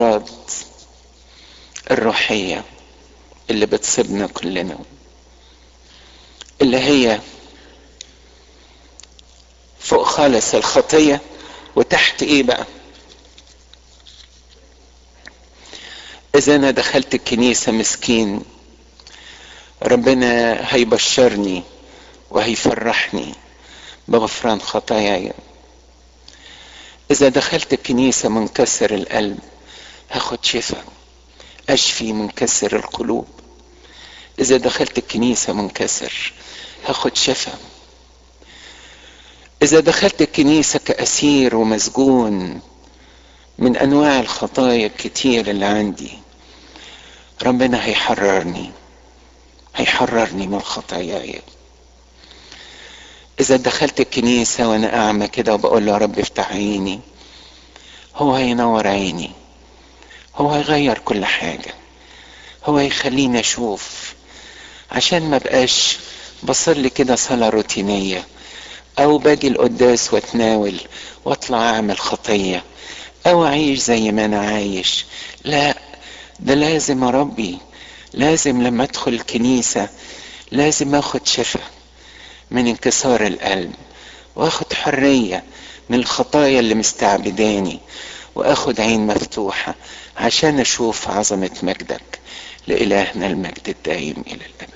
الأمراض الروحية اللي بتصيبنا كلنا اللي هي فوق خالص الخطية وتحت ايه بقى اذا انا دخلت الكنيسة مسكين ربنا هيبشرني وهيفرحني بغفران خطاياي اذا دخلت الكنيسة منكسر القلب هاخد شفاء اشفي منكسر القلوب اذا دخلت الكنيسة منكسر هاخد شفاء اذا دخلت الكنيسة كاسير ومسجون من انواع الخطايا الكتير اللي عندي ربنا هيحررني هيحررني من خطاياي اذا دخلت الكنيسة وانا اعمى كده وبقول له يا رب افتح عيني هو هينور عيني هو هيغير كل حاجة هو هيخليني اشوف عشان ما بقاش بصلي كده صلاة روتينية او باجي القداس واتناول واطلع اعمل خطية او اعيش زي ما انا عايش لا ده لازم اربي لازم لما ادخل الكنيسة لازم اخد شفاء من انكسار القلب واخد حرية من الخطايا اللي مستعبداني واخد عين مفتوحة عشان اشوف عظمة مجدك لإلهنا المجد الدائم الى الابد